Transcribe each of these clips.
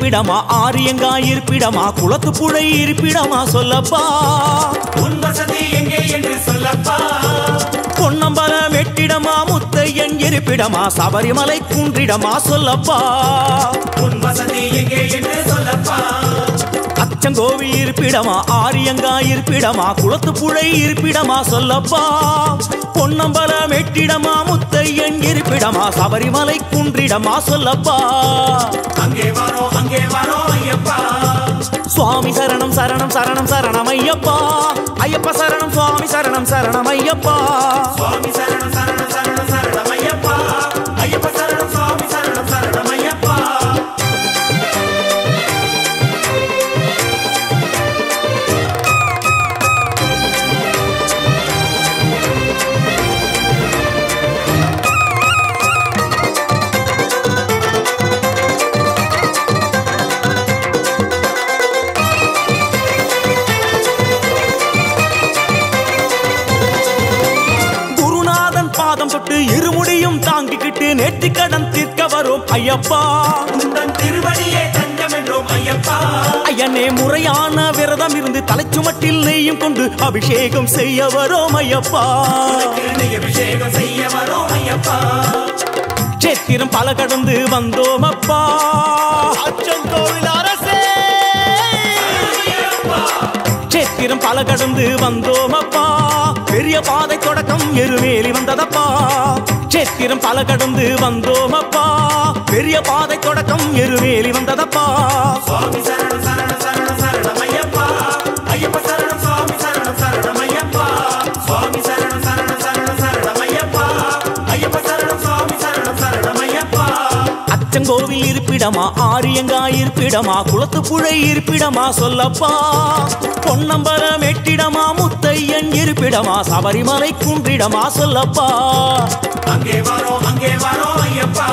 இருப்பிடமா ஆரியங்கா இருப்பிடமா குளத்து புழை இருப்பிடமா சொல்லப்பா உன் வசதி எங்கே என்று சொல்லப்பா பொன்னம்பலம் வெட்டிடமா முத்தையன் இருப்பிடமா சபரிமலை குன்றிடமா சொல்லப்பா உன் வசதி எங்கே என்று சொல்லப்பா அச்சங்கோவில் இருப்பிடமா ஆரியங்கா இருப்பிடமா குளத்து புழை இருப்பிடமா சொல்லப்பா பொன்னம்பலம் வெட்டிடமா முத்தையன் இருப்பிடமா சபரிமலை குன்றிடமா சொல்லப்பா அங்கே வாரோ அங்கே வாரோ ஐயப்பா சுவாமி சரணம் சரணம் சரணம் சரணம் ஐயப்பா ஐயப்ப சரணம் சுவாமி சரணம் சரணம் ஐயப்பா சுவாமி சரணம் சரணம் சரணம் சரணம் ஐயப்பா ஐயப்ப சரணம் சுவாமி சரணம் சரணம் ஐயப்பா குருநாதன் பாதம் தொட்டு இருமுடியும் தாங்கிக்கிட்டு நேர்த்திக்கடன் தீர்க்க வரும் ஐயப்பா உந்தன் திருவடியே தஞ்சம் என்றோம் ஐயப்பா ஐயனே முறையான விரதம் இருந்து தலைச்சுமட்டில் நெய்யும் கொண்டு அபிஷேகம் செய்ய வரும் ஐயப்பா திருநீ அபிஷேகம் செய்ய வரோம் ஐயப்பா சேத்திரம் பல கடந்து வந்தோம் அப்பா அச்சங்கோவில் அரசே சேத்திரம் பல கடந்து வந்தோம் அப்பா பெரிய பாதை தொடக்கம் எருமேலி வந்ததப்பா சேத்திரம் பல கடந்து வந்தோம் அப்பா பெரிய பாதை தொடக்கம் எருமேலி வந்ததப்பா சுவாமி சரணம் சரணம் சரணம் சரணம் ஐயப்பா ஐயப்ப சரணம் சுவாமி சரணம் சரணம் ஐயப்பா சுவாமி சரணம் சரணம் சரணம் சரணம் ஐயப்பா ஐயப்ப சரணம் சுவாமி சரணம் சரணம் ஐயப்பா அச்சங்கோவில் இருப்பிடமா ஆரியங்கா இருப்பிடமா குளத்து புழை இருப்பிடமா சொல்லப்பா பொன்னம்பலம் எட்டிடமா முத்தையன் இருப்பிடமா சபரிமலை குன்றிடமா சொல்லப்பா அங்கே வாரோ அங்கே வாரோ ஐயப்பா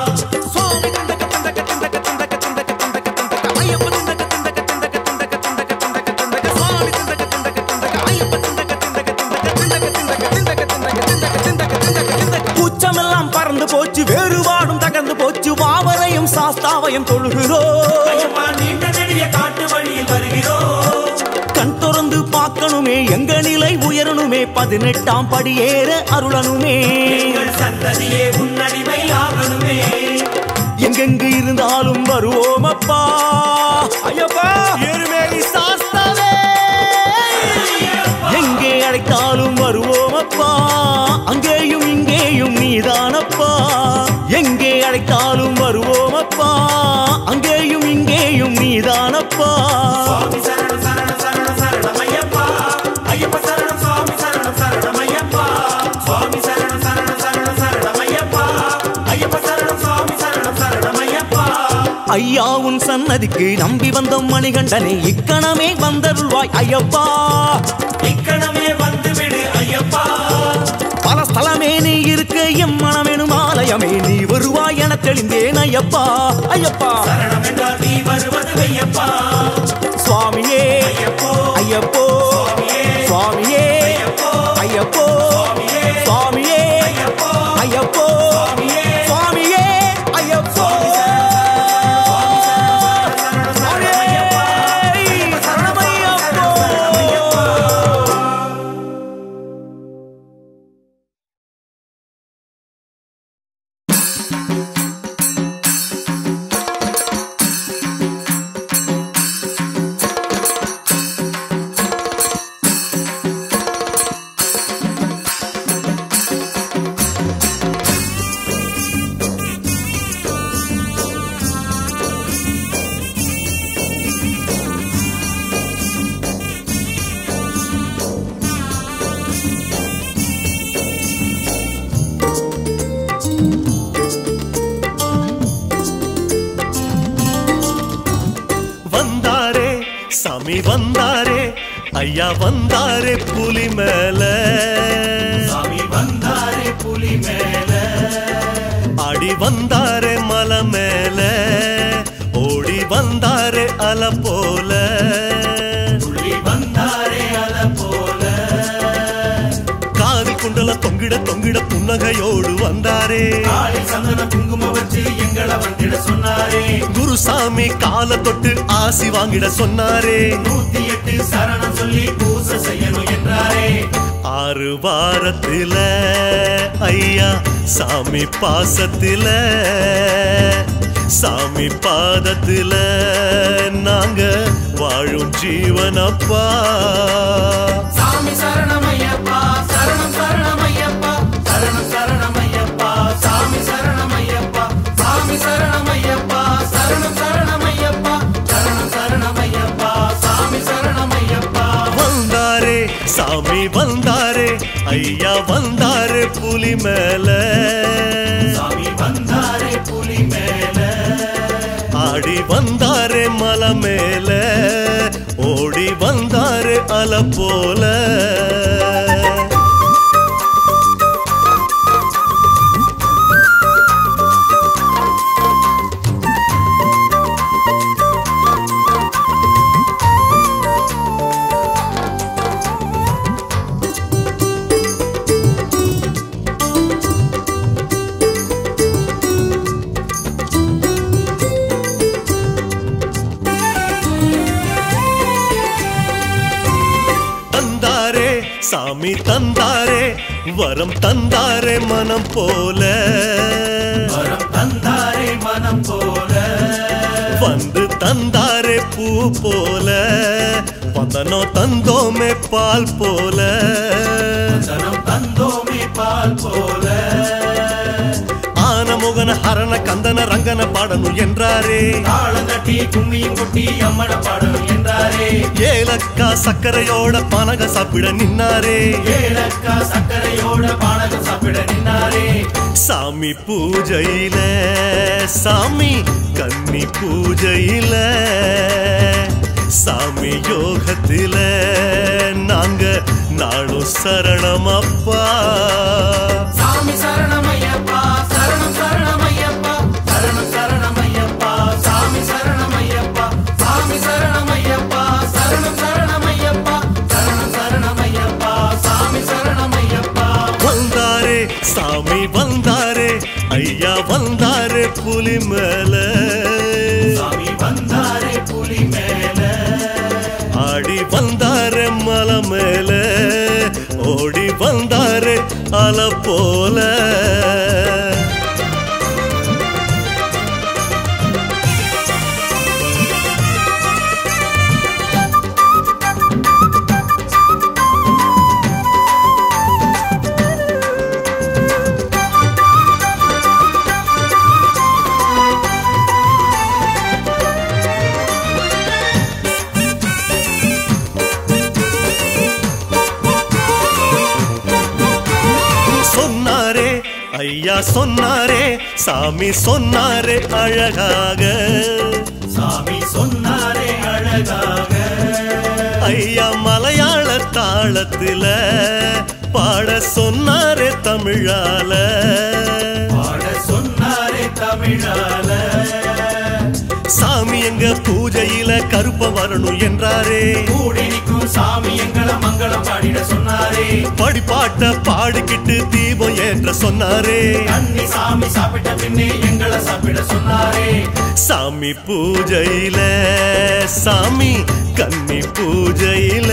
கூச்சமெல்லாம் பறந்து போச்சு வேறுபாடும் தகர்ந்து போச்சு வாவரையும் சாஸ்தாவையும் தொழுகிறோம் ஐயப்பா நீண்ட நெடிய காட்டு வழியில் வருகிறோம் கண் திறந்து பார்க்கணுமே எங்க நிலை உயரணுமே பதினெட்டாம் படியேற அருளணுமே எங்கள் சந்ததியே உன்னடிமை ஆகணுமே எங்கெங்கு இருந்தாலும் வருவோம் அப்பா ஐயப்பா எருமேலி சாஸ்தாவே எங்கே அழைத்தாலும் வருவோம் அப்பா அங்கேயும் இங்கேயும் நீதானப்பா எங்கே அழைத்தாலும் வருவோம் அப்பா அங்கேயும் இங்கேயும் நீதானப்பா சுவாமி சரணம் சரணம் சரணம் சரணம் ஐயப்பா ஐயப்ப சரணம் சுவாமி சரணம் சரணம் ஐயப்பா சுவாமி சரணம் சரணம் சரணம் சரணம் ஐயப்பா ஐயப்ப சரணம் சுவாமி சரணம் சரணம் ஐயப்பா ஐயா உன் சன்னதிக்கு நம்பி வந்த மணிகண்டனே இக்கணமே வந்தருள்வாய் ஐயப்பா இக்கணமே வந்து விடு ஐயப்பா பல ஸ்தலமே நீ இருக்க எம் மனமெனும் ஆலயமே நீ வருவாய் என தெளிந்தேன் ஐயப்பா ஐயப்பா சரணம் என்றால் நீ வருவது ஐயப்பா சுவாமியே ஐயப்போ ஐயப்போ சுவாமியே ஐயப்போ ஐயப்போ ஐயப்போ சுவாமியே சுவாமியே ஐயப்போ ஐயப்போ சுவாமியே சுவாமியே ஐயப்போ சரணம் ஐயப்பா சரணமையப்போ வந்தாரே சாமி வந்தாரே ஐயா வந்தாரே புலி மேல சாமி வந்தாரே புலி மேல ஆடி வந்தாரே மலை மேல ஓடி வந்தாரே அல போல புலி வந்தாரே அல போல காவி குண்டல தொங்கிட தொங்கிட தூக்கிட புன்னகையோடு வந்தாரே காலில் சந்தன குங்குமம் வச்சு எங்களை வந்திட சொன்னாரே குருசாமி கால தொட்டு ஆசி வாங்கிட சொன்னாரே நூத்தி எட்டு சரணம் சொல்லி பூசை செய்யணும் என்றாரே ஆறு வாரத்தில ஐயா சாமி பாசத்தில சாமி பாதத்தில நாங்க வாழும் ஜீவனப்பா சாமி சரணமையப்பா சரணம் சரணமையப்பா சரணம் சரணமையப்பா சாமி சரணமையப்பா சாமி சரணமையப்பா சரணம் சரணமையப்பா சரணம் சரணமையப்பா சாமி சரணமையப்பா வந்தாரே சாமி வந்தாரே ஐயா வந்தாரே புலி மேல சாமி வந்தாரே புலி மேல ஆடி வந்தாரே மலை மேல ஓடி வந்தாரே அல போல தந்தாரே சாமி தந்தாரே வரம் தந்தாரே மனம் போல வரம் தந்தாரே மனம் போல வந்து தந்தாரே பூ போல வந்தனோ தந்தோமே பால் போல தனம் தந்தோமே பால் போல ஆனமுகன ஹரண கந்தன ரங்கன பாடணும் என்றாரே தாளம் தட்டி கும்மியும் கொட்டி அம்மட பாடணும் என்றாரே ஏலக்கா சக்கரையோட பனக சாப்பிட நின்னாரே ஏலக்கா சக்கரையோட பானகம் சாப்பிட நின்னாரே சாமி பூஜையில சாமி கன்னி பூஜையில சாமி யோகத்தில நாங்க நாளும் சரணமப்பா சாமி சரணமையப்பா சரணம் சரணமையப்பா சரணம் சரணமையப்பா சாமி சரணமையப்பா சாமி சரணமையப்பா சரணம் சரணமையப்பா சரணம் சரணமையப்பா சாமி சரணமையப்பா வந்தாரே சாமி வந்தாரே ஐயா வந்தாரே புலி மேல சாமி வந்தாரே புலி மேல ஆடி வந்தாரே மலை மேல ஓடி வந்தாரே அல போல சொன்னாரே ஐயா சொன்னாரே சாமி சொன்னாரே அழகாக சாமி சொன்னாரே அழகாக ஐயா மலையாள தாளத்தில பாட சொன்னாரே தமிழால பாட சொன்னாரே தமிழால சாமி எங்க பூஜையில கருப்ப வரணும் என்றாரே கூடி நிற்கும் சாமி எங்களை மங்களம் பாடிட சொன்னாரே படிப்பாட்ட பாடிக்கிட்டு தீபம் ஏற்ற சொன்னாரே கன்னி சாமி சாப்பிட்ட பின்னே எங்களை சாப்பிட சொன்னாரே சாமி பூஜையில சாமி கன்னி பூஜையில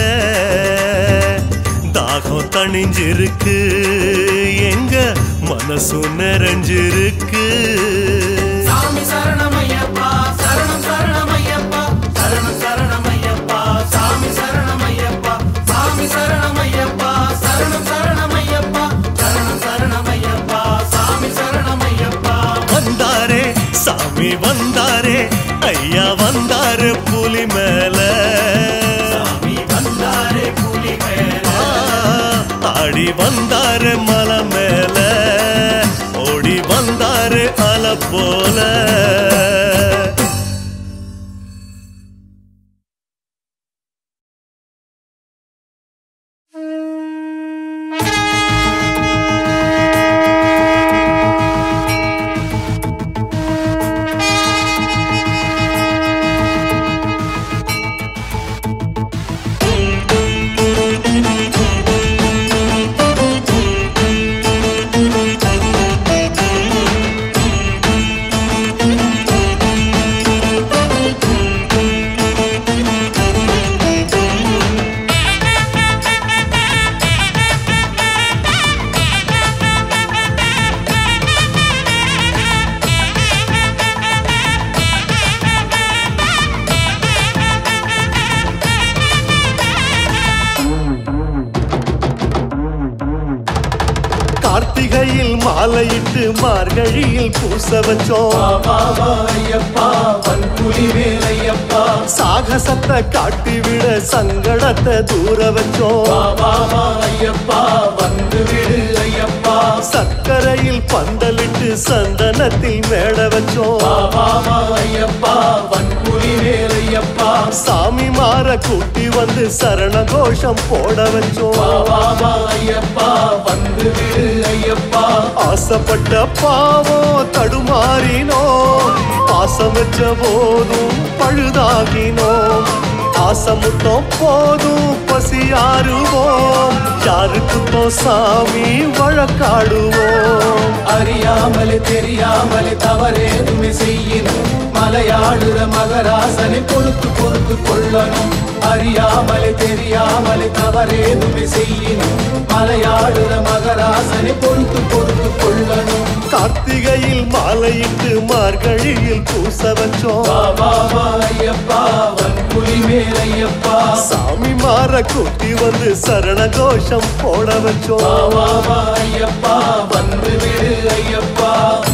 தாகம் தணிஞ்சிருக்கு எங்க மனசு நிறைஞ்சிருக்கு சாமி சரணமையப்பா சரணம் சரணமையப்பா சரணம் சரணமையப்பா சாமி சரணமையப்பா சாமி சரணமையப்பா சரணம் சரணமையப்பா சரணம் சரணமையப்பா சாமி சரணமையப்பா வந்தாரே சாமி வந்தாரே ஐயா வந்தாரு புலி மேல சாமி வந்தாரே புலி மேல ஆ, ஆடி வந்தாரு மலை மேல ஓடி வந்தாரு அல போல Thank மாலையிட்டு மார்கழியில் பூச வச்சோம் ஐயப்பா வன்புலி வேலையப்பா சாகசத்தை காட்டிவிட சங்கடத்தை தூர வச்சோம் ஐயப்பா வந்து விடு ஐயப்பா சர்க்கரையில் பந்தலிட்டு சந்தனத்தில் மேட வச்சோம் ஐயப்பா வன்புலி வேலையப்பா சாமி மாற கூட்டி வந்து சரண கோஷம் போட வச்சோம் ஐயப்பா வந்து விடு ஐயப்பா ஆசைப்பட்ட பாவம் தடுமாறினோம் பாசம் வச்ச போதும் பழுதாகினோம் ஆசமுத்தம் போதும் பசியாறுவோம் யாருக்குத்தோ சாமி வழக்காடுவோம் அறியாமலே தெரியாமலே தவறேதுமே செய்யணும் மலையாடுற மகராசனை பொறுத்து பொறுத்து கொள்ளணும் அறியாமலே தெரியாமலே தவறேதுமே செய்யணும் மலையாடுற மகராசனை பொறுத்து பொறுத்து கொள்ளணும் கார்த்திகையில் மாலையிட்டு மார்கழியில் பூச வச்சோம் பாபா ஐயப்பா வன்புலி மேலையப்பா சாமி மாற கூட்டி வந்து சரண கோஷம் போட வச்சோம் பாபா ஐயப்பா வந்து விடு ஐயப்பா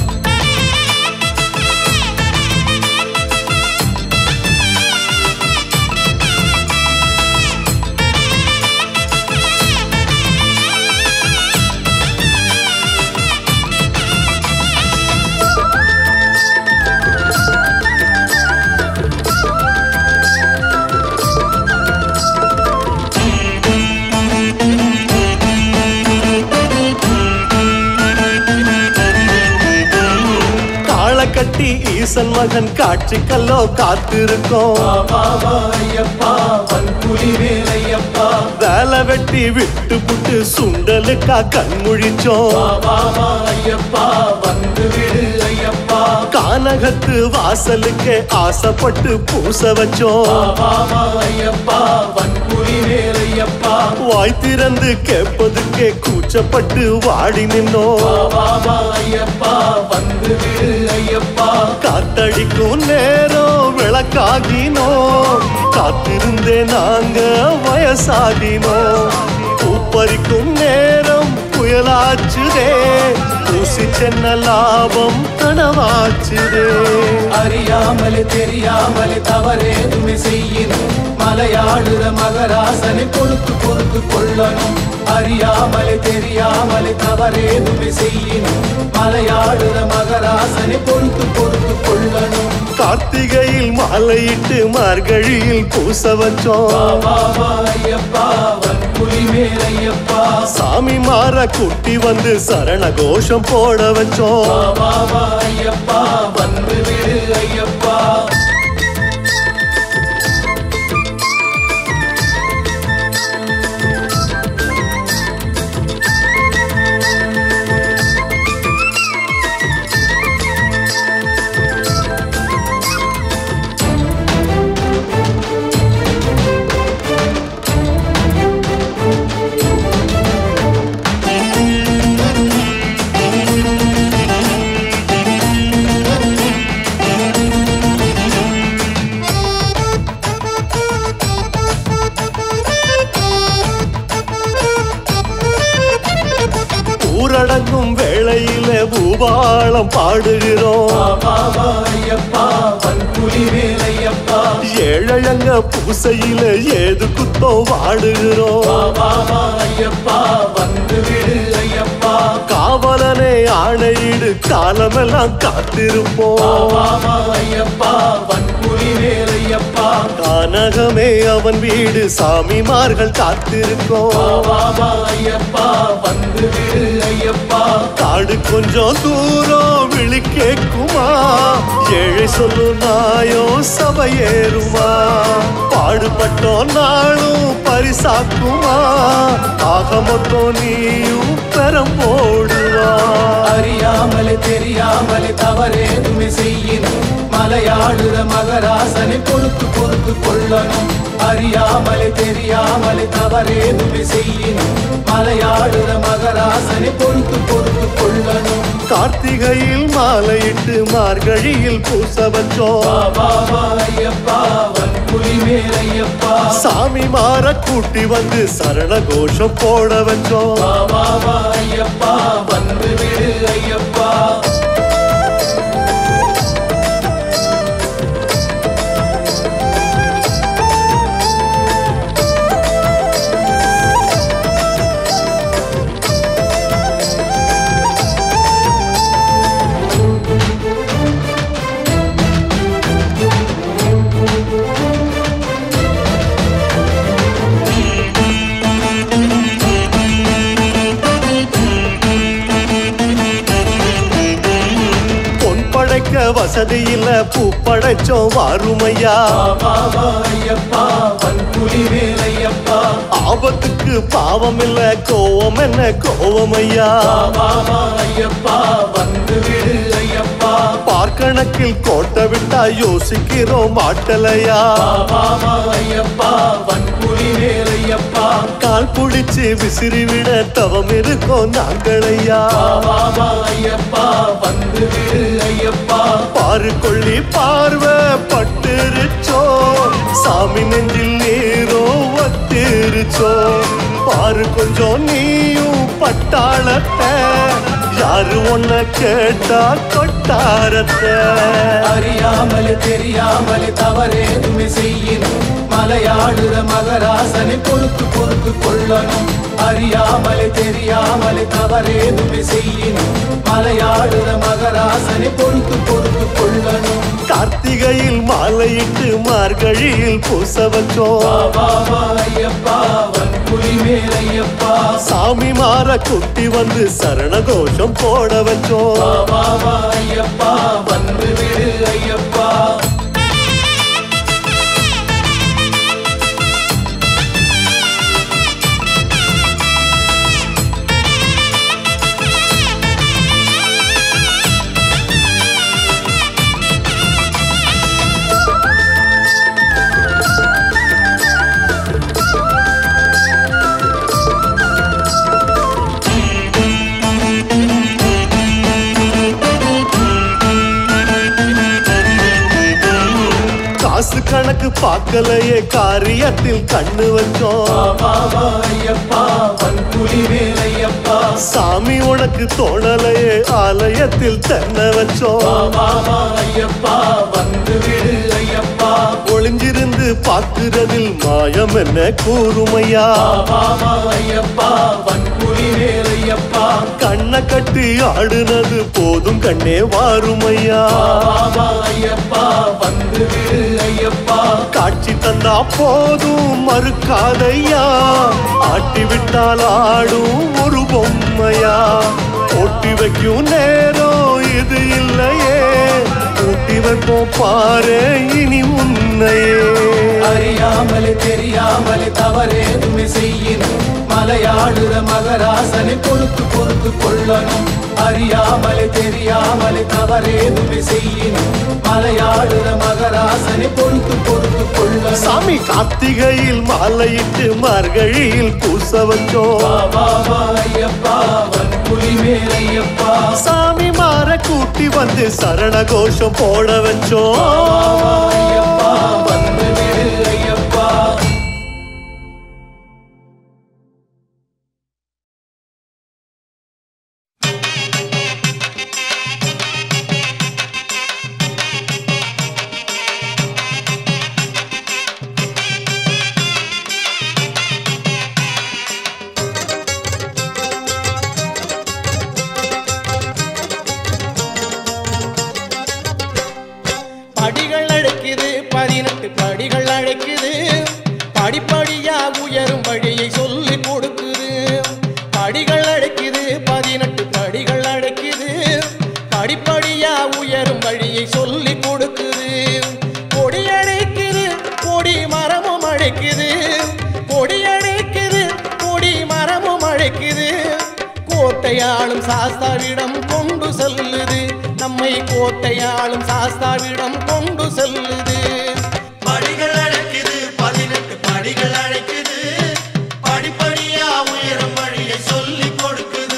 காளை கட்டி ஈசன் மகன் காட்சிக்கல்லோ காத்திருக்கோம் பாபா ஐயப்பா வன்புலி வேலையப்பா வேலை வெட்டி விட்டு புட்டு சுண்டலுக்கா கண்முழிச்சோம் பாபா ஐயப்பா வந்து விடு ஐயப்பா கானகத்து வாசலுக்கு ஆசைப்பட்டு பூச வச்சோம் பாபா ஐயப்பா வன்புலி வேலையப்பா வாய் திறந்து கேட்பதுக்கே கூச்சப்பட்டு வாடி நின்னோம் பாபா ஐயப்பா வந்து விடு ஐயப்பா காத்தடிக்கும் நேரம் விளக்காகினோம் காத்திருந்தே நாங்க வயசாகினோம் பூப்பறிக்கும் நேரம் புயலாச்சுதே ஊசி சென்ன லாபம் கனவாச்சுதே அறியாமலே தெரியாமலே தவறேதுமே செய்யணும் மலையாடுற மகராசனை பொறுத்து பொறுத்து கொள்ளணும் அறியாமலே தெரியாமலே தவறேதுமே செய்யணும் மலையாடுற மகராசனை பொறுத்து பொறுத்து கொள்ளணும் கார்த்திகையில் மாலையிட்டு மார்கழியில் பூச வச்சோம் பாபா ஐயப்பா வன்புலி மேலையப்பா சாமி மாற குட்டி வந்து சரண கோஷம் போட வச்சோம் பாபா ஐயப்பா வந்து விடு ஐயப்பா ஊரடங்கும் வேளையில பூபாளம் பாடுகிறோம் பாபா ஐயப்பா வன்புலி மேலையப்பா ஏழழங்க பூசையில ஏது குத்தோ வாடுகிறோம் பாபா ஐயப்பா வந்து விடு ஐயப்பா காவலனே ஆணையிடு காலமெல்லாம் காத்திருப்போம் பாபா ஐயப்பா வன்புலி மேலையப்பா கானகமே அவன் வீடு சாமிமார்கள் காத்திருக்கோம் பாபா ஐயப்பா வந்து விடு ஐயப்பா காடு கொஞ்சம் தூரம் விழி கேக்குமா ஏழை சொல்லு நாயோ சபையேறுமா பாடுபட்டோம் நாளும் பரிசாக்குமா ஆக மொத்தம் நீயும் பெறம் போடுவா அறியாமலே தெரியாமலே தவறேதுமே செய்யணும் மலை மலையாடுற மகராசனை பொறுத்து பொறுத்து கொள்ளணும் அறியாமலே தெரியாமலே தவறேதுமே செய்யணும் மலையாடுற மகராசனை பொறுத்து பொறுத்து கொள்ளணும் கார்த்திகையில் மாலையிட்டு மார்கழியில் பூச வச்சோம் பாபா ஐயப்பா வன்புலி மேலையப்பா சாமி மாற கூட்டி வந்து சரண கோஷம் போட வச்சோம் பாபா ஐயப்பா வந்து விடு ஐயப்பா பொன் படைக்க வசதி இல்ல பூ படைச்சோம் வாருமையா பாபா ஐயப்பா வன்புலி மேலையப்பா ஆபத்துக்கு பாவம் இல்ல கோவம் என்ன கோவமையா பாபா ஐயப்பா வந்து விடு ஐயப்பா பார்க்கணக்கில் கோட்டை விட்டா யோசிக்கிறோம் மாட்டலையா பாபா ஐயப்பா வன்புலி மேலையப்பா கால் புடிச்சு விசிறி விட தவம் இருக்கோம் நாங்களையா பாபா ஐயப்பா வந்து விடு ஐயப்பா பாரு கொள்ளி பார்வை பட்டுருச்சோ சாமி நெஞ்சில் நீரோ வத்திருச்சோ பாரு கொஞ்சம் நீயும் பட்டாளத்தை யாரு ஒன்ன கேட்டா கொட்டாரத்தை அறியாமலே தெரியாமலே தவறேதுமே செய்யணும் மலையாடுற மகராசனை பொறுத்து பொறுத்து கொள்ளணும் அறியாமலே தெரியாமலே தவறேதுமே செய்யணும் மலையாடுற மகராசனை பொறுத்து பொறுத்து கொள்ளணும் கார்த்திகையில் மாலையிட்டு மார்கழியில் பூச வச்சோம் பாபா ஐயப்பா வன்புலி மேலையப்பா சாமி மாற குட்டி வந்து சரண கோஷம் போட வச்சோம் பாபா ஐயப்பா வந்து விடு ஐயப்பா காசு கணக்கு பார்க்கலையே காரியத்தில் கண்ணு வச்சோம் பாபா ஐயப்பா வன்புலி மேலையப்பா சாமி உனக்கு தோணலையே ஆலயத்தில் தென்ன வச்சோம் பாபா ஐயப்பா வந்து விடு ஐயப்பா ஒளிஞ்சிருந்து பார்க்கிறதில் மாயம் என்ன கூறுமையா பாபா ஐயப்பா வன்புலி மேலையப்பா கண்ணை கட்டி ஆடுனது போதும் கண்ணே வாருமையா பாபா ஐயப்பா வந்து விடு ஐயப்பா காட்சி தந்தா போதும் மறுக்காதையா ஆட்டி விட்டால் ஆடும் ஒரு பொம்மையா ஓட்டி வைக்கும் நேரம் இது இல்லையே ஊட்டி வைப்போம் பாரு இனி உன்னையே அறியாமலே தெரியாமலே தவறேதுமே செய்யணும் மலையாடுற மகராசனை பொறுத்து பொறுத்து கொள்ளணும் அறியாமலே தெரியாமலே தவறேதுமே செய்யணும் மலையாடுற மகராசனை பொறுத்து பொறுத்து கொள்ளணும் சாமி கார்த்திகையில் மாலையிட்டு மார்கழியில் பூச வச்சோம் பாபா ஐயப்பா வன்புலி மேலையப்பா சாமி மாற கூட்டி வந்து சரண கோஷம் போட வச்சோம் ஐயப்பா வந்து விடு ஐயப்பா படிகள் அழைக்குது பதினெட்டு படிகள் அழைக்குது படிப்படியா உயரும் வழியை சொல்லி கொடுக்குது படிகள் அழைக்குது பதினெட்டு படிகள் அழைக்குது படிப்படியா உயரும் வழியை சொல்லி கொடுக்குது கொடி அழைக்குது கொடி மரமும் அழைக்குது கொடி அழைக்குது கொடி மரமும் அழைக்குது கோட்டையாளும் சாஸ்தாவிடம் கொண்டு செல்லுது நம்மை கோட்டையாளும் சாஸ்தாவிடம் கொண்டு செல்லுது படிகள் அழைக்குது பதினெட்டு படிகள் அழைக்குது படிப்படியா உயரும் வழியை சொல்லி கொடுக்குது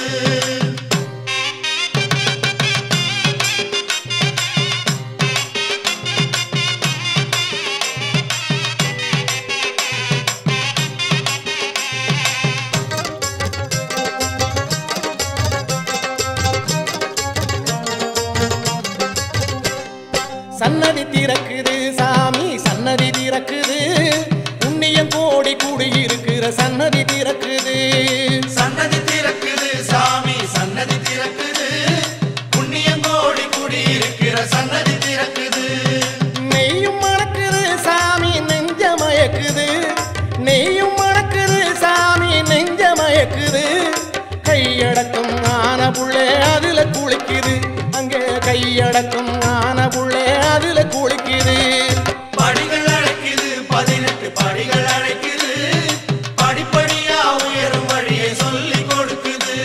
சன்னதி திறக்குது சாமி சன்னதி திறக்குது புண்ணியம் கோடி கூடியிருக்கிற சன்னதி திறக்குது சன்னதி திறக்குது சாமி சன்னதி திறக்குது புண்ணியம் கோடி குடி இருக்கிற சன்னதி திறக்குது நெய்யும் மணக்குது சாமி நெஞ்ச மயக்குது நெய்யும் மணக்குது சாமி நெஞ்ச மயக்குது கையடக்கம் ஆன புள்ளே அதுல குளிக்குது அங்கே கையடக்கம் ஆன புள்ளே அதுல குளிக்குது படிகள் அழைக்குது பதினெட்டு படிகள் அழைக்குது படிப்படியா உயரும் வழியை சொல்லி கொடுக்குது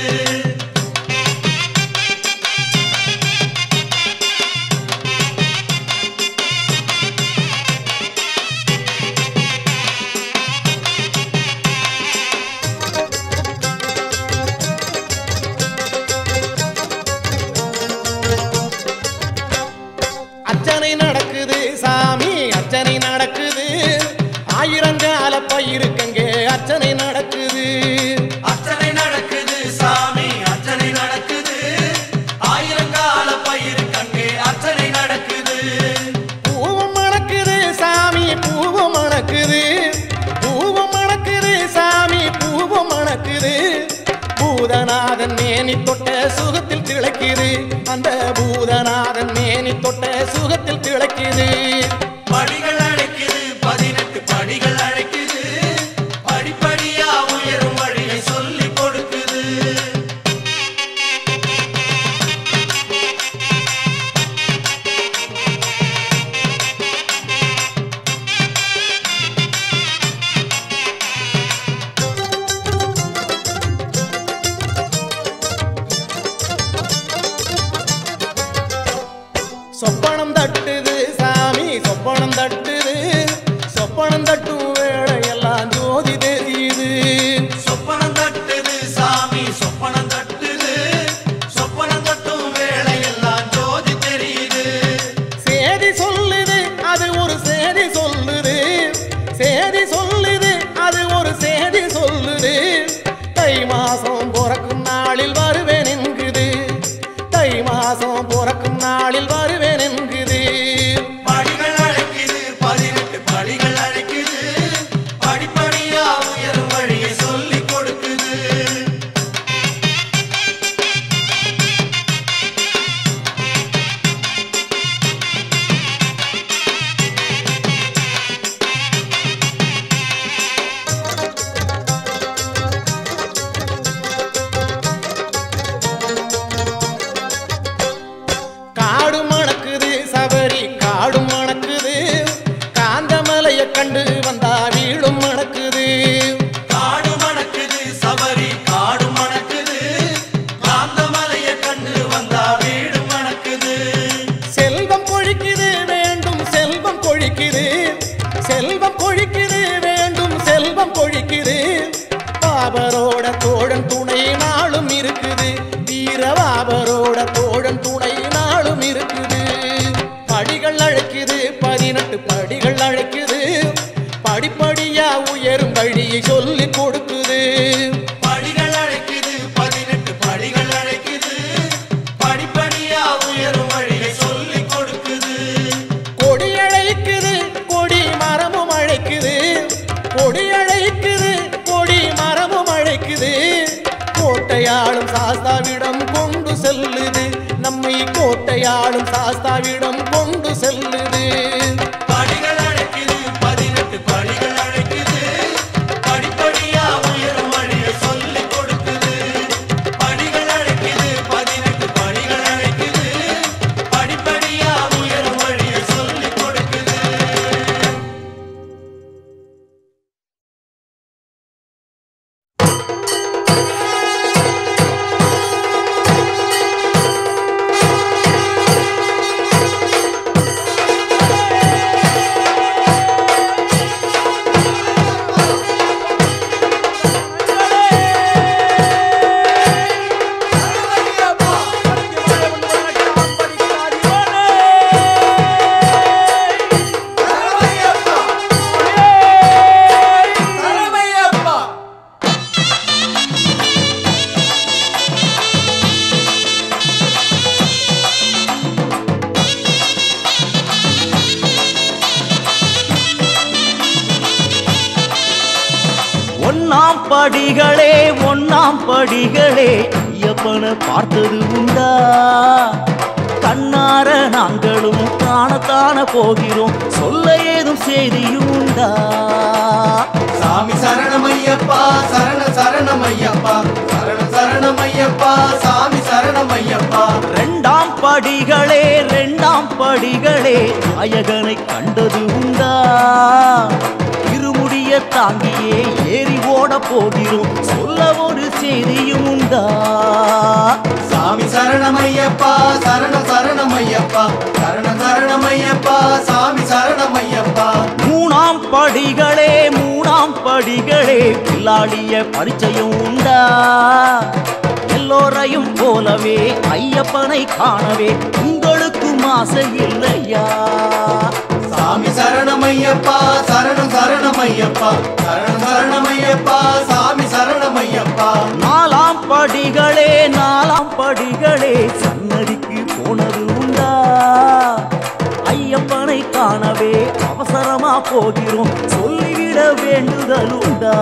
அர்ச்சனை நடக்குது சாமி அர்ச்சனை நடக்குது ஆயிரங்கால பயிருக்கங்கே அர்ச்சனை நடக்குது அர்ச்சனை நடக்குது சாமி அர்ச்சனை நடக்குது ஆயிரங்கால பயிர் கங்கே அர்ச்சனை நடக்குது பூவும் மணக்குது சாமி பூவும் மணக்குது பூவும் மணக்குது சாமி பூவும் மணக்குது பூதநாதன் மேனி தொட்ட சுகத்தில் திளைக்குது அந்த பூதநாதன் மேனி தொட்ட சுகத்தில் திளைக்குது படிகள் அழைக்குது பதினெட்டு படிகள் அழைக்குது படிப்படியா உயரும் வழியை சொல்லி கொடுக்குது சொப்பனம் தட்டுது சாமி சொப்பனம் தட்டுது சொப்பனம் தட்டும் வேளையெல்லாம் ஜோதி தெரியுது சொப்பனம் தட்டுது சாமி சொப்பனம் தட்டுது சொப்பனம் தட்டும் வேளையெல்லாம் ஜோதி தெரியுது சேதி சொல்லுது அது ஒரு சேதி சொல்லுது சேதி சொல்லுது அது ஒரு சேதி சொல்லுது தை மாசம் பிறக்கும் நாளில் வருவேன் என்குது தை மாசம் பிறக்கும் நாளில் வருவேன் என்குது படிகள் அழைக்குது பதினெட்டு படிகள் அழைக்குது படிப்படியா உயரும் வழியை சொல்லி கொடுக்குது காடு மணக்குது சபரி காடும் மணக்குது காந்தமலைய கண்டு வந்தா வீடும் மணக்குது காடு மணக்குது சபரி காடு மணக்குது காந்தமலைய கண்டு வந்தா வீடு மணக்குது செல்வம் கொழிக்குது வேண்டும் செல்வம் கொழிக்குது செல்வம் கொழிக்குது வேண்டும் செல்வம் கொழிக்குது பாபரோட தோழன் துணை நாளும் இருக்குது வீர பாபரோட தோழன் துணை நாளும் இருக்குது படிகள் அழைக்குது பதினெட்டு படிகள் அழைக்குது படிப்படியா உயரும் வழியை சொல்லி கொடுக்குது படிகள் அழைக்குது பதினெட்டு படிகள் அழைக்குது படிப்படியா உயரும் வழியை சொல்லி கொடுக்குது கொடி அழைக்குது கொடி மரமும் அழைக்குது கொடி அழைக்குது கொடி மரமும் அழைக்குது கோட்டையாளும் சாஸ்தாவிடம் கொண்டு செல்லுது நம்மை கோட்டையாளும் சாஸ்தாவிடம் கொண்டு செல்லுது படிகள் அழைக்குது பதினெட்டு படிகள் அழைக்குது படிப்படியா உயரும் வழியை சொல்லி கொடுக்குது படிகள் அழைக்குது பதினெட்டு படிகள் அழைக்குது படிப்படியா உயரும் வழியை சொல்லி கொடுக்குது ஆ படிகளே ஒன்னாம் படிகளே ஐயப்பனை பார்த்தது உண்டா கண்ணார நாங்களும் காணத்தான போகிறோம் சொல்ல ஏதும் செய்தியும் உண்டா சாமி சரணமையப்பா சரண சரணமையப்பா சரண சரணமையப்பா சாமி சரணமையப்பா ரெண்டாம் படிகளே ரெண்டாம் படிகளே நாயகனை கண்டது உண்டா இருமுடிய தாங்கியே ஏறி ஓட போகிறோம் சொல்ல ஒரு செய்தியும் உண்டா சாமி சரணமையப்பா சரண சரணமையப்பா சரண சரணமையப்பா சாமி சரணமையப்பா மூணாம் படிகளே மூணாம் படிகளே பிள்ளாடிய பரிச்சயம் உண்டா எல்லோரையும் போலவே ஐயப்பனை காணவே உங்களுக்கும் ஆசை இல்லையா சாமி சரணமையப்பா சரணம் சரணமையப்பா சரண சரணமையப்பா சாமி சரணமையப்பா நாலாம் படிகளே நாலாம் படிகளே சன்னதிக்கு போனது உண்டா ஐயப்பனை காணவே அவசரமா போகிறோம் சொல்லிவிட வேண்டுதல் உண்டா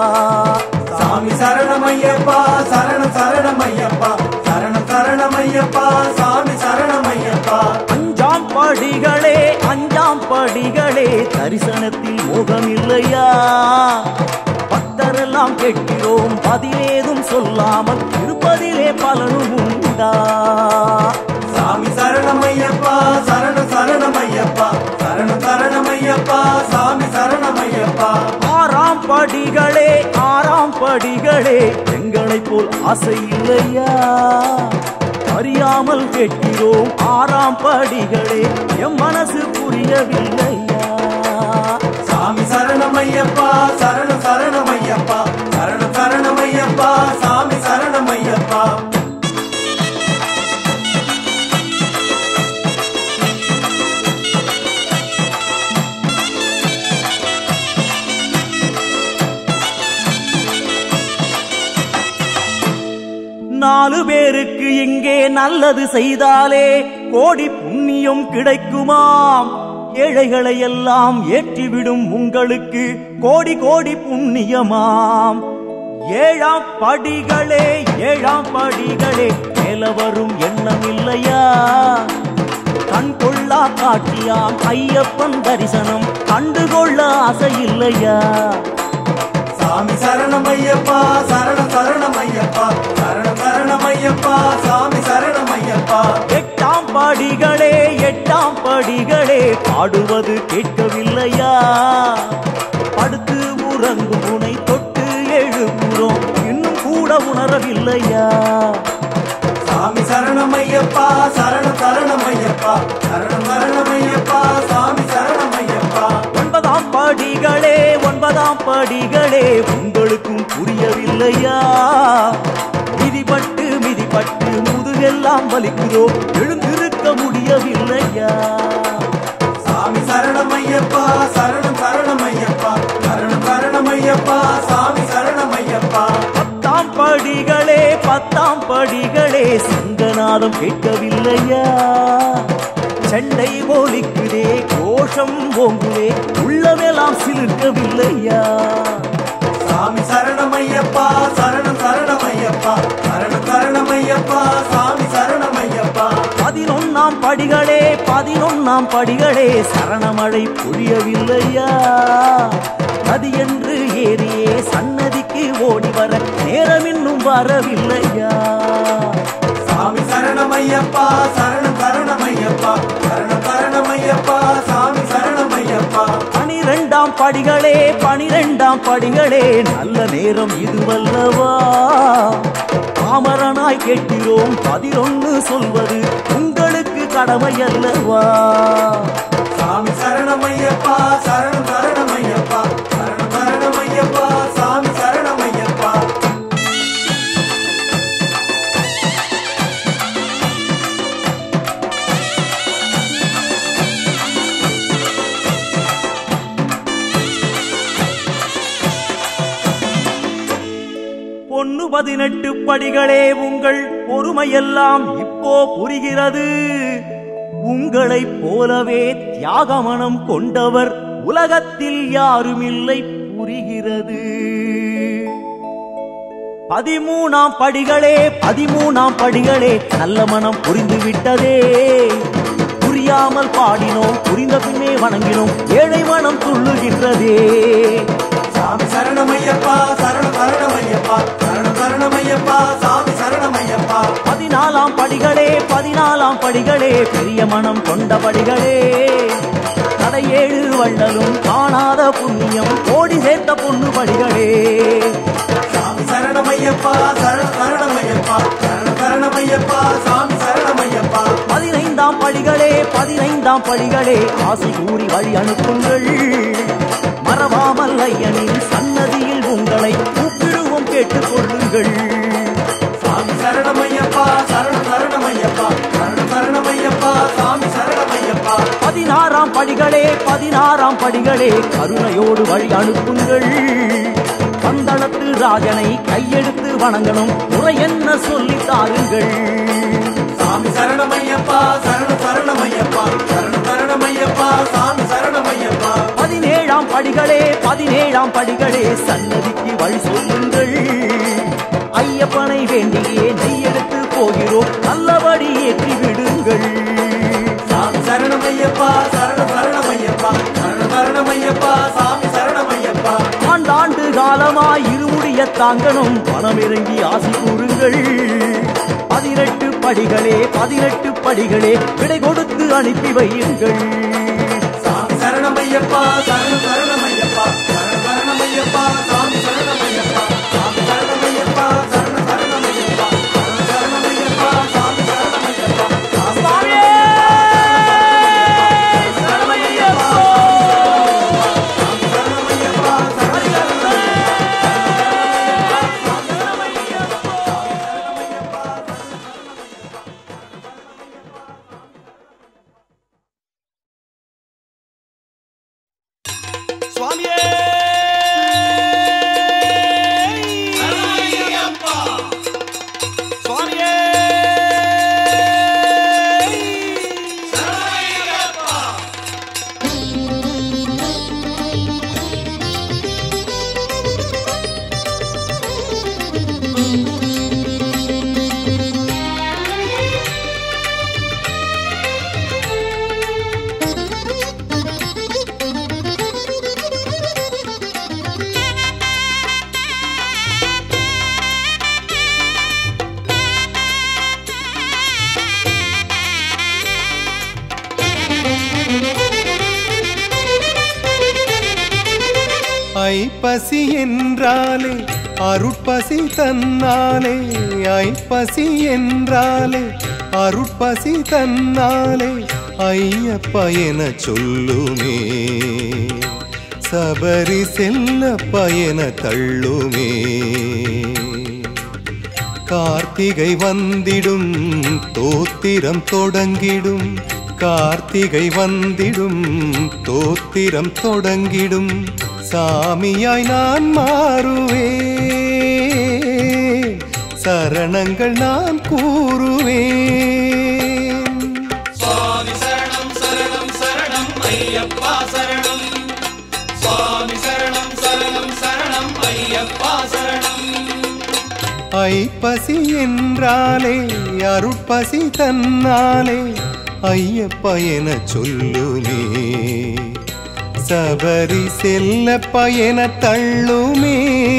சாமி சரணமையப்பா சரணம் சரணமையப்பா சரணம் சரணமையப்பா சாமி சரணமையப்பா அஞ்சாம் படிகளே அஞ்சாம் படிகளே தரிசனத்தில் மோகம் இல்லையா பக்தரெல்லாம் கேட்கிறோம் பதிலேதும் சொல்லாமல் இருப்பதிலே பலனும் உண்டா சாமி சரணமையப்பா சரண சரணமையப்பா சரண சரணமையப்பா சாமி சரணமையப்பா ஆறாம் படிகளே ஆறாம் படிகளே எங்களைப் போல் ஆசை இல்லையா அறியாமல் கேட்கிறோம் ஆறாம் படிகளே எம் மனசு புரியவில்லையா சாமி சரணமையப்பா சரண சரணமையப்பா சரண சரணமையப்பா சாமி சரணமையப்பா நாலு பேருக்கு இங்கே நல்லது செய்தாலே கோடி புண்ணியம் கிடைக்குமாம் ஏழைகளை எல்லாம் ஏற்றிவிடும் உங்களுக்கு கோடி கோடி புண்ணியமாம் ஏழாம் படிகளே ஏழாம் படிகளே மேல வரும் எண்ணம் இல்லையா கண் கொள்ளா காட்சியாம் ஐயப்பன் தரிசனம் கண்டுகொள்ள ஆசை இல்லையா சாமி சரணமையப்பா சரண சரணமையப்பா சரண சரணமையப்பா சாமி சரணமையப்பா எட்டாம் படிகளே எட்டாம் படிகளே பாடுவது கேட்கவில்லையா படுத்து உறங்கும் உனை தொட்டு எழுப்புறோம் இன்னும் கூட உணரவில்லையா சாமி சரணமையப்பா சரண சரணமையப்பா சரணம் சரணமையப்பா சாமி சரணமையப்பா ஒன்பதாம் படிகளே ஒன்பதாம் படிகளே உங்களுக்கும் புரியவில்லையா மிதிப்பட்டு மிதிப்பட்டு முதுகெல்லாம் வலிக்குதோ எழுந்திருக்க முடியவில்லையா சாமி சரணமையப்பா சரணம் சரணமையப்பா சரணம் சரணமையப்பா சாமி சரணமையப்பா பத்தாம் படிகளே பத்தாம் படிகளே சங்கநாதம் கேட்கவில்லையா சண்டை போலிக்குதே கோஷம் ஓங்குதே உள்ளமெல்லாம் சிலிர்க்கவில்லையா சாமி சரணமையப்பா சரணம் சரணமையப்பா சரணம் சரணமையப்பா சாமி சரணமையப்பா பதினொன்னாம் படிகளே பதினொன்னாம் படிகளே சரணமழை பொழியவில்லையா நதி என்று ஏறியே சன்னதிக்கு ஓடி வர நேரம் இன்னும் வரவில்லையா சாமி சரணமையப்பா சரணம் சரணமையப்பா சரணம் சரணமையப்பா சாமி சரணமையப்பா பனிரெண்டாம் படிகளே பனிரெண்டாம் படிகளே நல்ல நேரம் இதுவல்லவா பாமரனாய் கேட்கிறோம் பதினொன்னு சொல்வது உங்களுக்கு கடமை அல்லவா சாமி சரணமையப்பா சரணம் சரணமையப்பா சரணம் சரணமையப்பா சாமி சரணமையப்பா பொன்னு பதினெட்டு படிகளே உங்கள் பொறுமையெல்லாம் இப்போ புரிகிறது உங்களைப் போலவே தியாகமனம் கொண்டவர் உலகத்தில் யாருமில்லை புரிகிறது பதிமூணாம் படிகளே பதிமூணாம் படிகளே நல்ல மனம் புரிந்து விட்டதே புரியாமல் பாடினோம் புரிந்த பின்னே வணங்கினோம் ஏழை மனம் துள்ளுகின்றதே சாமி சரணமையப்பா சரண சரணமையப்பா சரண சரணமையப்பா சாமி சரணமையப்பா பதினாலாம் படிகளே பதினாலாம் படிகளே பெரிய மனம் கொண்ட படிகளே கடையேழு வள்ளலும் காணாத புண்ணியம் கோடி சேர்த்த பொண்ணு படிகளே சாமி சரணமையப்பா சரண சரணமையப்பா சரண சரணமையப்பா சாமி சரணமையப்பா பதினைந்தாம் படிகளே பதினைந்தாம் படிகளே ஆசை கூறி வழி அனுப்புங்கள் மறவாமல் ஐயனின் சன்னதியில் உங்களை கூப்பிடுவோம் கேட்டுக் கொள்ளுங்கள் சாமி சரணமையப்பா சரண சரணமையப்பா சரண சரணமையப்பா சாமி சரணமையப்பா பதினாறாம் படிகளே பதினாறாம் படிகளே கருணையோடு வழி அனுப்புங்கள் பந்தளத்து ராஜனை கையெடுத்து வணங்கணும் முறை என்ன சொல்லி தாருங்கள் சாமி சரணமையப்பா சரண சரணமையப்பா சரண சரணமையப்பா சாமி சரணமையப்பா பதினேழாம் படிகளே பதினேழாம் படிகளே சன்னதிக்கு வழி சொல்லுங்கள் ஐயப்பனை வேண்டியே நெய்யெடுத்து போகிறோம் நல்லபடி ஏற்றி விடுங்கள் சாமி சரணமையப்பா சரண சரணமையப்பா சரண சரணமையப்பா சாமி சரணமையப்பா ஆண்டாண்டு காலமாய் இருமுடிய தாங்கணும் பணமிறங்கி ஆசி கூறுங்கள் பதினெட்டு படிகளே பதினெட்டு படிகளே விடை கொடுத்து அனுப்பி வையுங்கள் சாமி சரணமையப்பா சரண சரணமையப்பா சரண சரணமையப்பா சாமி சரணமையப்பா சாமி சரணமையப்பா சரண சரணமையப்பா சரண சரணமையப்பா சாமி சரணமையப்பா சாமி சரணமையப்பா சரண சுவாமியே சுவாமியே ஐப்பசி என்றாலே அருட்பசி தன்னாலே ஐப்பசி என்றாலே அருட்பசி தன்னாலே ஐயப்ப என சொல்லுமே சபரி செல்லப்ப என தள்ளுமே கார்த்திகை வந்திடும் தோத்திரம் தொடங்கிடும் கார்த்திகை வந்திடும் தோத்திரம் தொடங்கிடும் சாமியாய் நான் மாறுவேன் சரணங்கள் நான் கூறுவேன் சுவாமி சரணம் சரணம் சரணம் ஐயப்பா சரணம் சுவாமி சரணம் சரணம் சரணம் ஐயப்பா சரணம் ஐப்பசி என்றாலே அருட்பசி தன்னாலே ஐயப்ப என சொல்லுமே சபரி செல்லப்ப என தள்ளுமே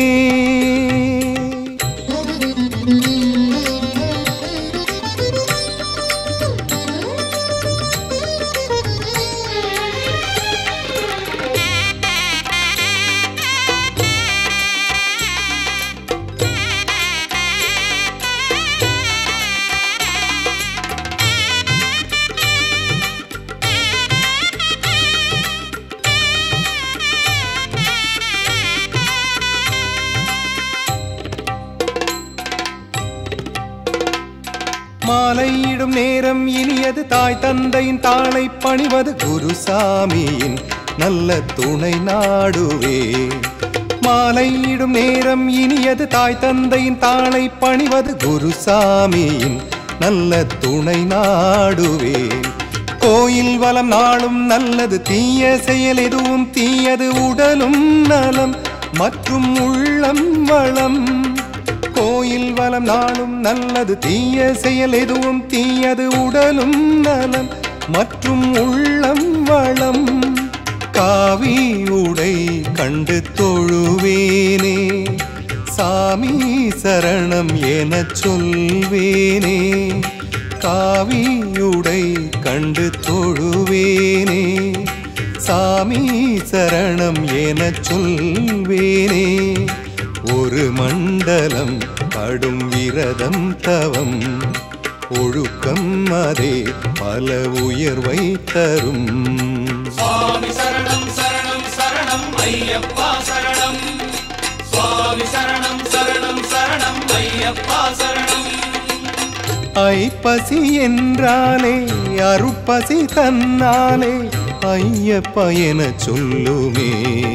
மாலையிடும் நேரம் இனியது தாய் தந்தையின் தாளை பணிவது குருசாமியின் நல்ல துணை நாடுவே மாலையிடும் நேரம் இனியது தாய் தந்தையின் தாளை பணிவது குருசாமியின் நல்ல துணை நாடுவேன் கோயில் வலம் நாளும் நல்லது தீய செயல் எதுவும் தீயது உடலும் நலம் மற்றும் உள்ளம் வளம் கோயில் வலம் நாளும் நல்லது தீய செயல் எதுவும் தீயது உடலும் நலம் மற்றும் உள்ளம் வளம் காவி உடை கண்டு தொழுவேனே சாமி சரணம் எனச் சொல்வேனே காவியுடை கண்டு தொழுவேனே சாமி சரணம் எனச் சொல்வேனே ஒரு மண்டலம் கடும் விரதம் தவம் ஒழுக்கம் அதே பல உயர்வை தரும் சுவாமி சரணம் சரணம் சரணம் ஐயப்பா சரணம் சுவாமி சரணம் சரணம் சரணம் ஐயப்பா சரணம் ஐப்பசி என்றாலே அருட்பசி தன்னாலே ஐயப்ப என சொல்லுமே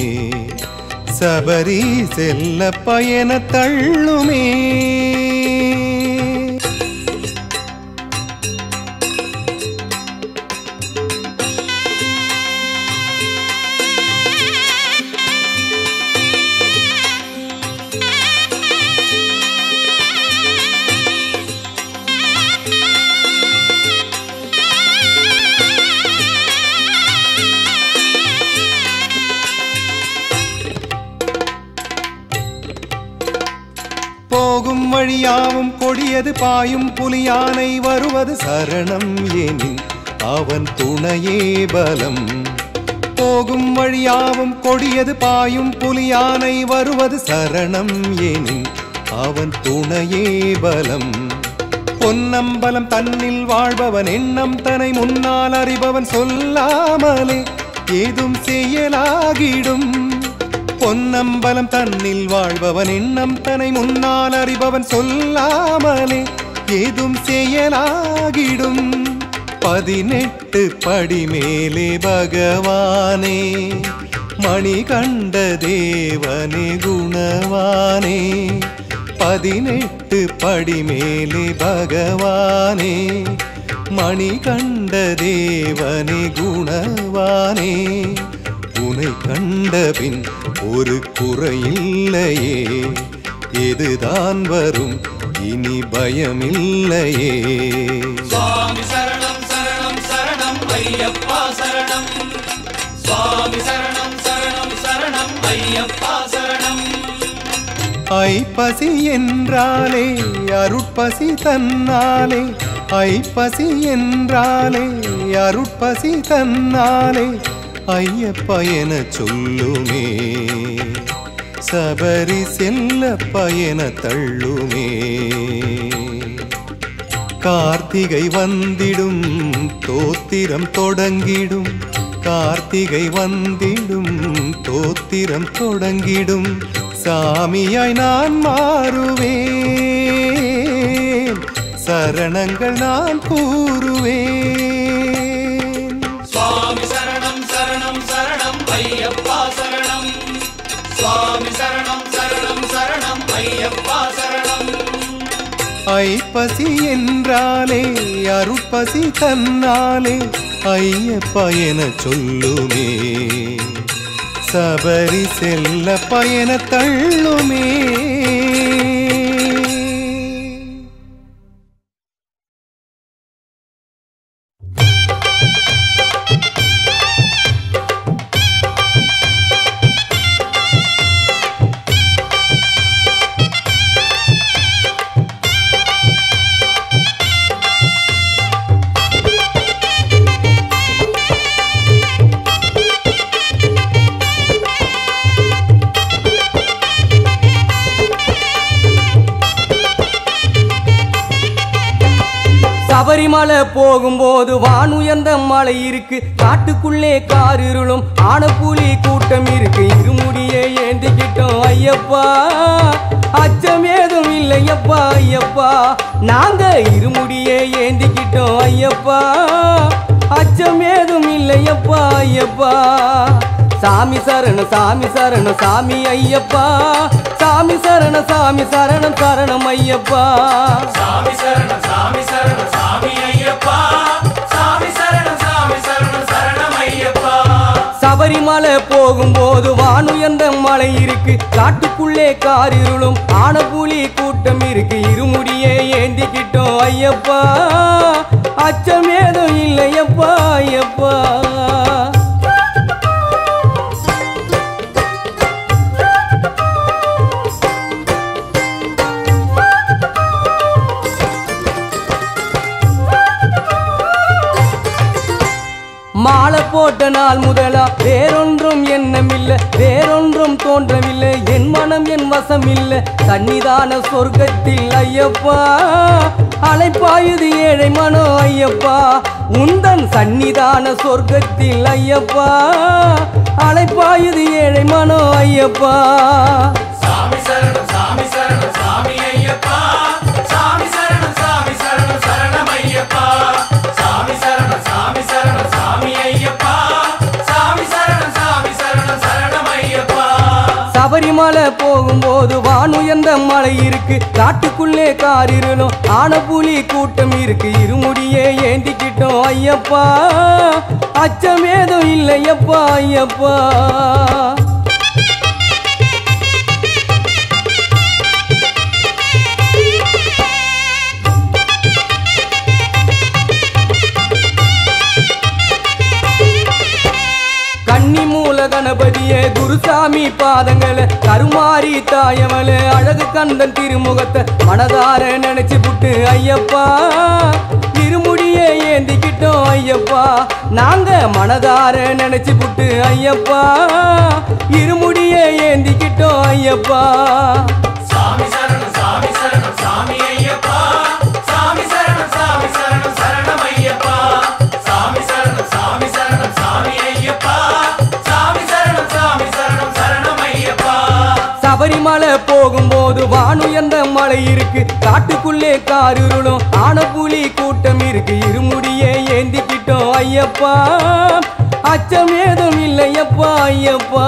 சபரி செல்ல பயன தள்ளுமே போகும் வழியாவும் கொடியது பாயும் புலியானை வருவது சரணம் எனின் அவன் துணையே பலம் போகும் வழியாவும் கொடியது பாயும் புலியானை வருவது சரணம் எனின் அவன் துணையே பலம் பொன்னம்பலம் தன்னில் வாழ்பவன் எண்ணம் தனை முன்னால் அறிபவன் சொல்லாமலே ஏதும் செய்யலாகிடும் பொன்னம்பலம் தன்னில் வாழ்பவன் எண்ணம் தனை முன்னால் அறிபவன் சொல்லாமலே ஏதும் செயலாகிடும் பதினெட்டு படி மேலே பகவானே மணி கண்ட தேவனே குணவானே பதினெட்டு படி மேலே பகவானே மணி கண்ட தேவனே குணவானே உனை கண்டபின் ஒரு குறையில்லையே எதுதான் வரும் இனி பயமில்லையே சுவாமி சரணம் சரணம் சரணம் ஐயப்பா சரணம் சுவாமி சரணம் சரணம் சரணம் ஐயப்பா சரணம் ஐப்பசி என்றாலே அருட்பசி தன்னாலே ஐப்பசி என்றாலே அருட்பசி தன்னாலே ஐயப்ப என சொல்லுமே சபரி செல்ல பயன தள்ளுமே கார்த்திகை வந்திடும் தோத்திரம் தொடங்கிடும் கார்த்திகை வந்திடும் தோத்திரம் தொடங்கிடும் சாமியாய் நான் மாறுவேன் சரணங்கள் நான் கூறுவேன் சுவாமி சரணம் சரணம் சரணம் ஐயப்பா சரணம் சுவாமி சரணம் சரணம் சரணம் ஐயப்பா சரணம் ஐப்பசி என்றாலே அருட்பசி தன்னாலே ஐயப்ப என சொல்லுமே சபரி செல்ல பயன தள்ளுமே சபரிமலை போகும்போது வானுயர்ந்த மலை இருக்கு காட்டுக்குள்ளே காரிருளும் ஆனப்புலி கூட்டம் இருக்கு இருமுடியை ஏந்திக்கிட்டோம் ஐயப்பா அச்சம் ஏதும் இல்லையப்பா ஐயப்பா நாங்க இருமுடியை ஏந்திக்கிட்டோம் ஐயப்பா அச்சம் ஏதும் இல்லையப்பா ஐயப்பா சாமி சரண சாமி சரண சாமி ஐயப்பா சாமி சரண சாமி சரணம் சரணம் ஐயப்பா சாமி சரணம் சாமி சரணம் சாமி ஐயப்பா சாமி சரணம் சாமி சரணம் சரணம் ஐயப்பா சபரிமலை போகும்போது வானுயர்ந்த மலை இருக்கு காட்டுக்குள்ளே காரிருளும் ஆனபுலி கூட்டம் இருக்கு இருமுடியே ஏந்திக்கிட்டோம் ஐயப்பா அச்சமேதும் இல்லையப்பா ஐயப்பா மாலை போட்ட நாள் முதலா வேறொன்றும் எண்ணமில்லை வேறொன்றும் தோன்றவில்லை என் மனம் என் வசம் இல்லை சன்னிதான சொர்க்கத்தில் ஐயப்பா அலைப்பாயுது ஏழை மனோ ஐயப்பா உந்தன் சன்னிதான சொர்க்கத்தில் ஐயப்பா அலைப்பாயுது ஏழை மனோ ஐயப்பா சாமி சரணம் சாமி சரணம் சாமி ஐயப்பா சாமி சரணம் சாமி சரணம் சரணம் ஐயப்பா சாமி சரணம் சாமி சரணம் சாமி ஐயப்பா சாமி சரணம் சாமி சரணம் சரணம் ஐயப்பா சபரிமலை போகும்போது வானுயர்ந்த மலை இருக்கு காட்டுக்குள்ளே காரிருளும் ஆனப்புலி கூட்டம் இருக்கு இருமுடியே ஏந்திக்கிட்டோம் ஐயப்பா அச்சமேதும் இல்லையப்பா ஐயப்பா கன்னி மூல கணபதியே குருசாமி பாதங்கள கருமாரி தாயமல அழகு கந்தன் திருமுகத்தை மனதார நினைச்சு புட்டு ஐயப்பா இருமுடியே ஏந்திக்கிட்டோம் ஐயப்பா நாங்க மனதார நினைச்சு புட்டு ஐயப்பா இருமுடியே ஏந்திக்கிட்டோம் ஐயப்பா சாமி சரணம் சாமி சரணம் சாமி ஐயப்பா சாமி சரணம் சாமி சரணம் சரணம் ஐயப்பா சாமி சரணம் சாமி சரணம் சாமி ஐயப்பா சாமி சரணம் சாமி சரணம் சரணம் ஐயப்பா சபரிமலை போகும்போது வானுயர்ந்த மலை இருக்கு காட்டுக்குள்ளே காரிருளும் ஆனப்புலி கூட்டம் இருக்கு இருமுடியே ஏந்திக்கிட்டோம் ஐயப்பா அச்சமேதும் இல்லையப்பா ஐயப்பா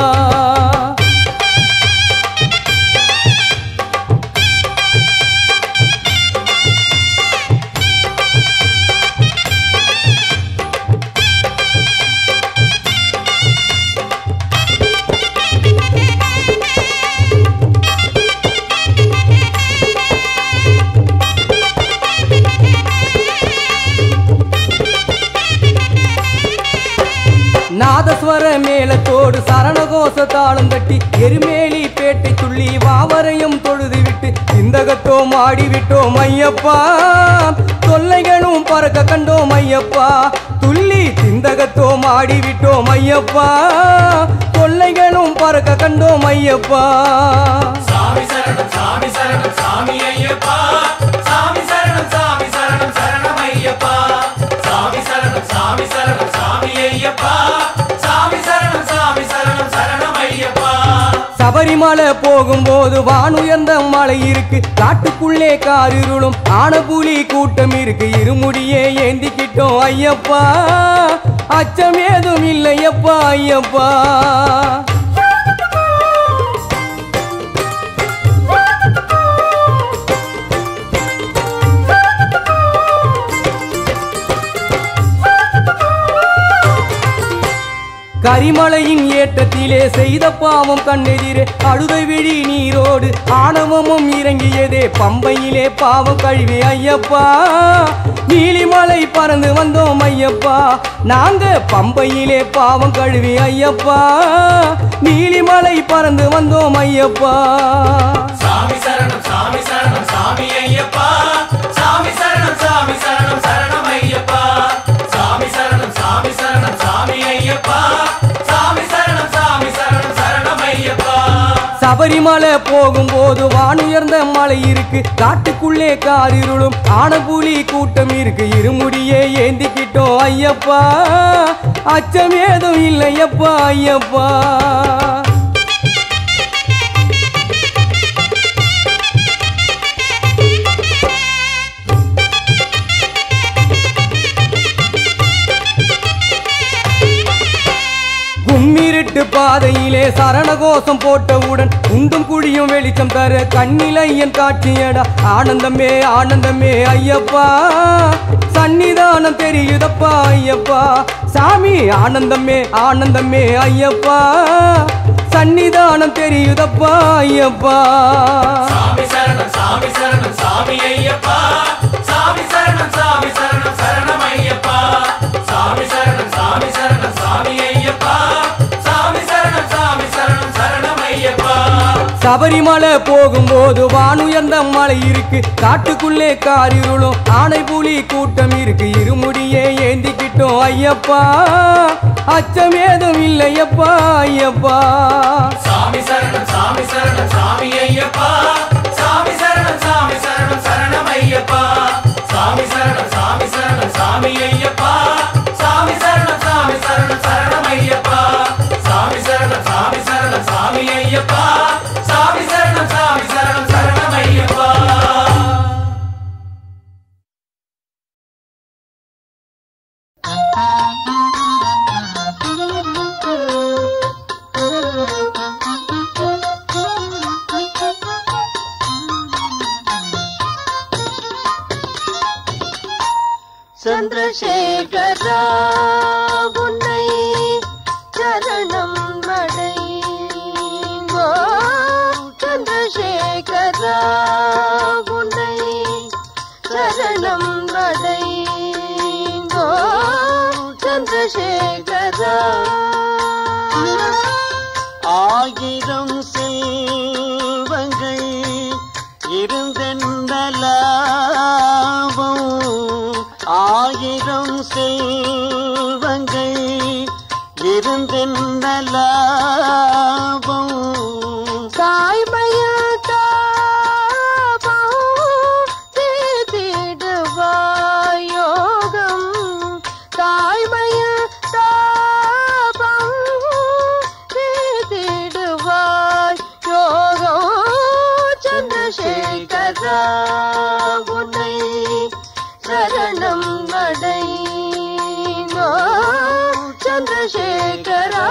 நாதஸ்வர மேளத்தோடு சரணகோஷ தாளம் தட்டி எருமேலி பேட்டை துள்ளி வாவரையும் தொழுது விட்டு சிந்தகத்தோம் ஆடி விட்டோம் ஐயப்பா தொல்லைகளும் பறக்க கண்டோம் ஐயப்பா துள்ளி சிந்தகத்தோம் ஆடி விட்டோம் ஐயப்பா தொல்லைகளும் பறக்க கண்டோம் ஐயப்பா சாமி சரணம் சாமி சரணம் சாமி ஐயப்பா சாமி சரணம் சாமி சரணம் சரணம் ஐயப்பா சாமி சரணம் சாமி சரணம் சாமி ஐயப்பா சாமி சரணம் சாமி சரணம் சரணம் ஐயப்பா சபரிமலை போகும்போது வானுயர்ந்த மலை இருக்கு காட்டுக்குள்ளே காரிருளும் ஆனபுலி கூட்டம் இருக்கு இருமுடியே ஏந்திக்கிட்டோம் ஐயப்பா அச்சமேதும் இல்லையப்பா ஐயப்பா கரிமலையின் ஏற்றத்திலே செய்த பாவம் கண்ணெதிரே அழுதை விழி நீரோடு ஆணவமும் இறங்கியதே பம்பையிலே பாவம் கழுவி ஐயப்பா நீலிமலை பறந்து வந்தோம் ஐயப்பா நாங்க பம்பையிலே பாவம் கழுவி ஐயப்பா நீலிமலை பறந்து வந்தோம் ஐயப்பா சாமி சரணம் சாமி சரணம் சாமி ஐயப்பா சாமி சரணம் சாமி சரணம் சரணம் ஐயப்பா சாமி சரணம் சாமி சரணம் சாமி ஐயப்பா சாமி சரணம் சாமி சரணம் சரணம் ஐயப்பா சபரிமலை போகும்போது வானுயர்ந்த மலை இருக்கு காட்டுக்குள்ளே காரிருளும் ஆனபுலி கூட்டம் இருக்கு இருமுடியே ஏந்திக்கிட்டோம் ஐயப்பா அச்சமேதும் இல்லையப்பா ஐயப்பா கும்மிருட்டு பாதையிலே சரணகோஷம் போட்டவுடன் உண்டும் குழியும் வெளிச்சம் தர கண்ணிலையன் காட்சியடா ஆனந்தமே ஆனந்தமே ஐயப்பா சன்னிதானம் தெரியுதப்பா ஐயப்பா சாமி ஆனந்தமே ஆனந்தமே ஐயப்பா சன்னிதானம் தெரியுதப்பா ஐயப்பா சாமி சரணம் சாமி சரணம் சாமி ஐயப்பா சாமி சரணம் சாமி சரணம் சரணம் ஐயப்பா சாமி சரணம் சாமி சரணம் சாமி ஐயப்பா சாமி சரணம் சாமி சரணம் சரணம் ஐயப்பா சபரிமலை போகும்போது வானுயர்ந்த மலை இருக்கு காட்டுக்குள்ளே காரிருளும் ஆனை புலி கூட்டம் இருக்கு இருமுடியே ஏந்திக்கிட்டோம் ஐயப்பா அச்சமேதும் இல்லையப்பா ஐயப்பா சாமி சரணம் சாமி சரணம் சாமி ஐயப்பா சாமி சரணம் சாமி சரணம் சரணம் ஐயப்பா சாமி சரணம் சாமி சரணம் சாமி ஐயப்பா சாமி சரணம் சாமி சரணம் சரணம் ஐயப்பா சாமி சரணம் சாமி சரணம் சாமி ஐயப்பா சாமி சரணம் சாமி சரணம் சரணம் ஐயப்பா சந்திரசேகரா உன்னை சரணம் அடைந்தோ சந்திரசேகரா உன்னை சரணம் அடைந்தோ சந்திரசேகரா ஆயிரம் செல்வங்கள் இருந்தென்னலாவும் ஆயிரம் செல்வங்கள் இருந்தென்னலாவும் தாய்மையில் தாபம் தீர்த்திடுவாய் யோகம் தாய்மையில் தாபம் தீர்த்திடுவாய் யோகம் சந்திரசேகரா உன்னை சரணம் அடைந்தோ சந்திரசேகரா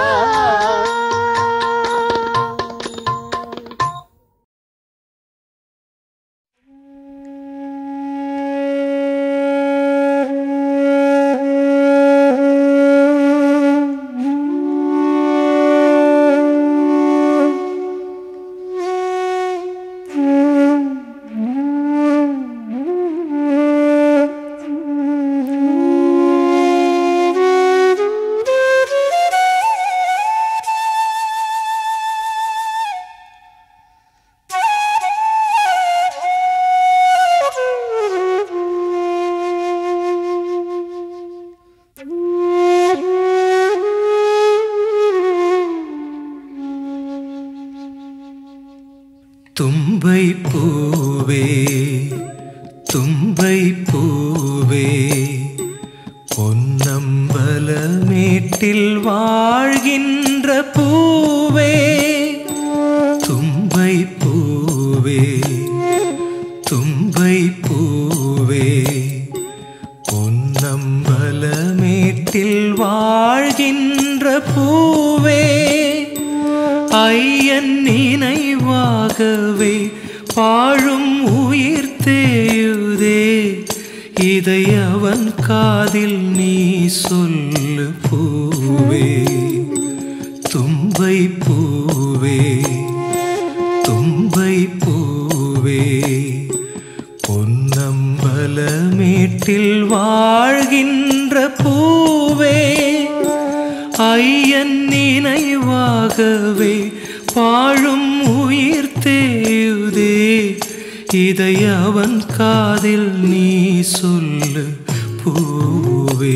தும்பை பூவே தும்பை பூவே பொன்னம்பலமேட்டில் வாழ்கின்ற பூவே தும்பை பூவே தும்பை பூவே பொன்னம்பலமேட்டில் வாழ்கின்ற பூவே ஐயன் நினைவாகவே பாழும் உயிர் தேயுதே இதை அவன் காதில் நீ சொல்லு பூவே தும்பை பூவே தும்பை பூவே பொன்னம்பலமேட்டில் வாழ்கின்ற பூவே ஐயன் நினைவாகவே பாழும் உயிர் தேயுதே இதை அவன் காதில் நீ சொல்லு பூவே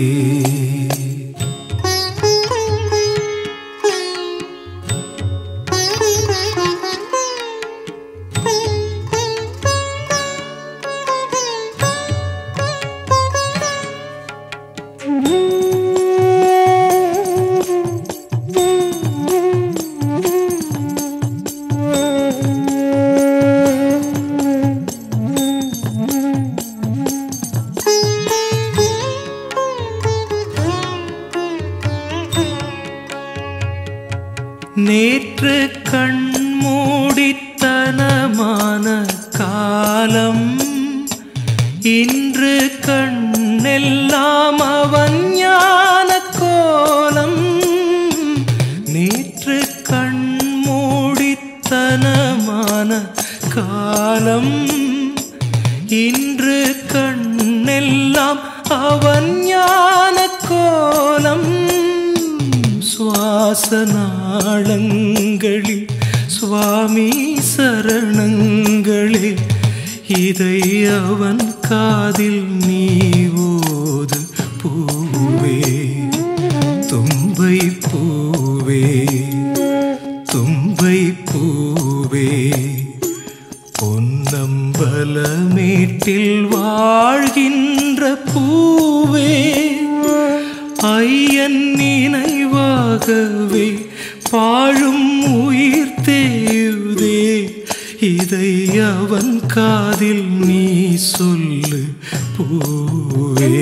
நேற்று கண்மூடித்தனமான காலம் இன்று கண்ணெல்லாம் அவன் ஞான மாச நாளங்களில் சுவாமி சரணங்களே இதை அவன் காதில் நீ ஓது பூவே தும்பை பூவே தும்பை பூவே பொன்னம்பலமேட்டில் வாழ்கின்ற பூவே ஐயன் நினைவாகவே பாழும் உயிர் தேயுதே இதை அவன் காதில் நீ சொல்லு பூவே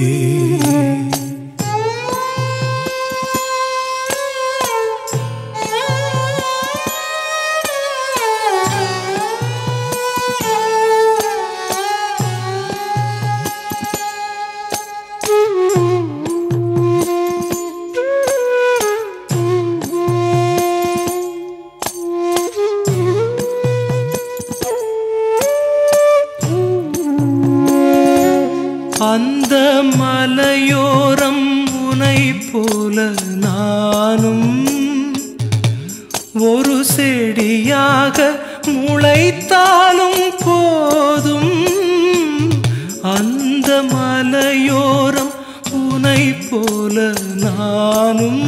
அந்த மலையோரம் உனை போல நானும் ஒரு செடியாக முளைத்தாலும் போதும் அந்த மலையோரம் உனை போல நானும்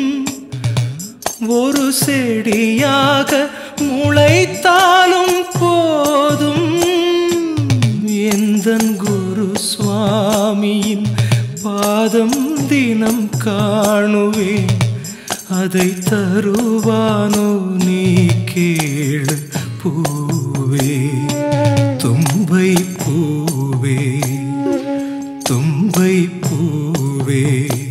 ஒரு செடியாக முளைத்தாலும் போதும் எந்தன் குரு சுவாமியின் பாதம் தினம் காணுவேன் அதை தருவானோ நீ கேளு பூவே தும்பை பூவே தும்பை பூவே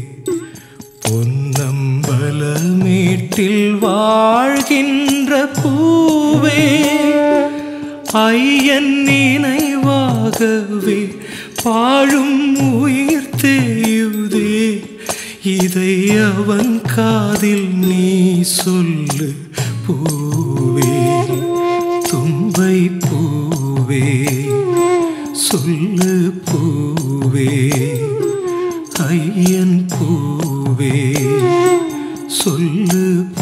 பொன்னம்பலமேட்டில் வாழ்கின்ற பூவே ஐயன் நினைவாகவே பாழும் உயிர் தேயுதே இதை அவன் காதில் நீ சொல்லு பூவே தும்பை பூவே சொல்லு பூவே ஐயன் பூவே சொல்லு